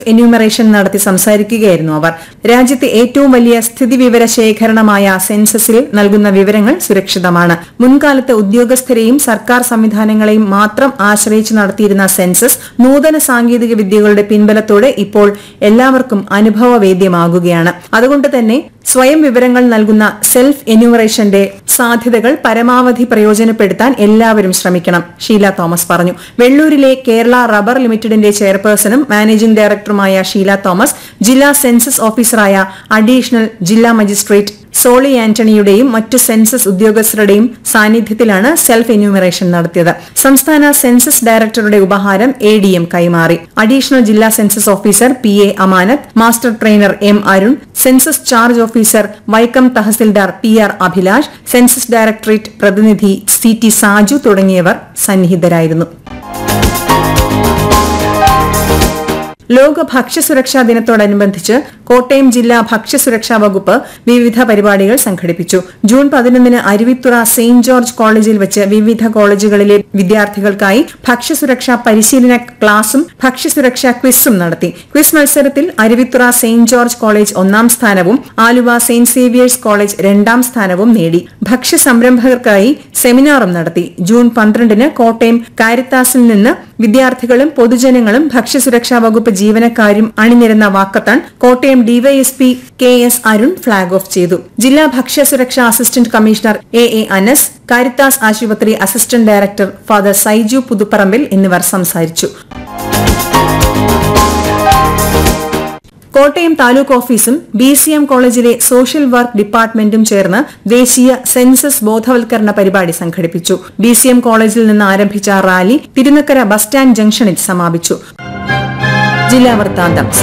enumeration നടത്തി സംസാരിക്കുകയായിരുന്നു അവർ രാജ്യത്തെ ഏറ്റവും വലിയ സ്ഥിതിവിവര ശേഖരണമായ സെൻസസിൽ നൽകുന്ന വിവരങ്ങൾ സുരക്ഷിതമാണ് മുൻകാലത്ത് ഉദ്യോഗസ്ഥരെയും സർക്കാർ സംവിധാനങ്ങളെയും മാത്രം ആശ്രയിച്ച് നടത്തിയിരുന്ന സെൻസസ് നൂതന സാങ്കേതിക വിദ്യകളുടെ പിൻബലത്തോടെ ഇപ്പോൾ എല്ലാവർക്കും അനുഭവവേദ്യമാകുകയാണ് അതുകൊണ്ട് തന്നെ സ്വയം വിവരങ്ങൾ നൽകുന്ന സെൽഫ് എന്യൂമറേഷന്റെ സാധ്യതകൾ പരമാവധി പ്രയോജനപ്പെടുത്താൻ എല്ലാവരും ശ്രമിക്കണം ഷീല തോമസ് പറഞ്ഞു വെള്ളൂരിലെ കേരള റബ്ബർ ലിമിറ്റഡിന്റെ ചെയർപേഴ്സണും മാനേജിംഗ് ഡയറക്ടറുമായ ഷീല തോമസ് ജില്ലാ സെൻസസ് ഓഫീസറായ അഡീഷണൽ ജില്ലാ മജിസ്ട്രേറ്റ് സോളി ആന്റണിയുടെയും മറ്റു സെൻസസ് ഉദ്യോഗസ്ഥരുടെയും സാന്നിധ്യത്തിലാണ് സെൽഫ് എന്യൂമറേഷൻ നടത്തിയത് സംസ്ഥാന സെൻസസ് ഡയറക്ടറുടെ ഉപഹാരം എ ഡി എം കൈമാറി അഡീഷണൽ ജില്ലാ census officer P A Amanath master trainer M Arun census charge officer Vaikom തഹസിൽദാർ P R Abhilash census directorate പ്രതിനിധി സി ടി സാജു തുടങ്ങിയവർ സന്നിഹിതരായിരുന്നു ലോക ഭക്ഷ്യസുരക്ഷാ ദിനത്തോടനുബന്ധിച്ച് കോട്ടയം ജില്ലാ ഭക്ഷ്യസുരക്ഷാ വകുപ്പ് വിവിധ പരിപാടികൾ സംഘടിപ്പിച്ചു ജൂൺ പതിനൊന്നിന് അരുവിത്തുറ സെയിന്റ് ജോർജ് കോളേജിൽ വെച്ച് വിവിധ കോളേജുകളിലെ വിദ്യാർത്ഥികൾക്കായി ഭക്ഷ്യസുരക്ഷാ പരിശീലന ക്ലാസും ഭക്ഷ്യസുരക്ഷാ ക്വിസും നടത്തി ക്വിസ് മത്സരത്തിൽ അരുവിത്തുറ സെയിന്റ് ജോർജ് കോളേജ് ഒന്നാം സ്ഥാനവും ആലുവ സെയിന്റ് സേവിയേഴ്സ് കോളേജ് രണ്ടാം സ്ഥാനവും നേടി ഭക്ഷ്യ സംരംഭകർക്കായി സെമിനാറും നടത്തി ജൂൺ പന്ത്രണ്ടിന് കോട്ടയം കാരിത്താസിൽ നിന്ന് വിദ്യാർത്ഥികളും പൊതുജനങ്ങളും ഭക്ഷ്യസുരക്ഷാ വകുപ്പ് ജീവനക്കാരും അണിനിരന്ന walkathon Kottayam DYSP K S Arun flag off ചെയ്തു ജില്ലാ ഭക്ഷ്യസുരക്ഷാ assistant commissioner A A Anas Caritas ആശുപത്രി assistant director father Saiju Puthupparambil എന്നിവർ സംസാരിച്ചു കോട്ടയം താലൂക്ക് ഓഫീസും ബി സി എം കോളേജിലെ സോഷ്യൽ വർക്ക് ഡിപ്പാർട്ട്മെന്റും ചേർന്ന് ദേശീയ സെൻസസ് ബോധവൽക്കരണ പരിപാടി സംഘടിപ്പിച്ചു ബി സി എം കോളേജിൽ നിന്ന് ആരംഭിച്ച റാലി തിരുനക്കര ബസ് സ്റ്റാൻഡ് ജംഗ്ഷനിൽ സമാപിച്ചു ജില്ലാ വൃത്താന്തം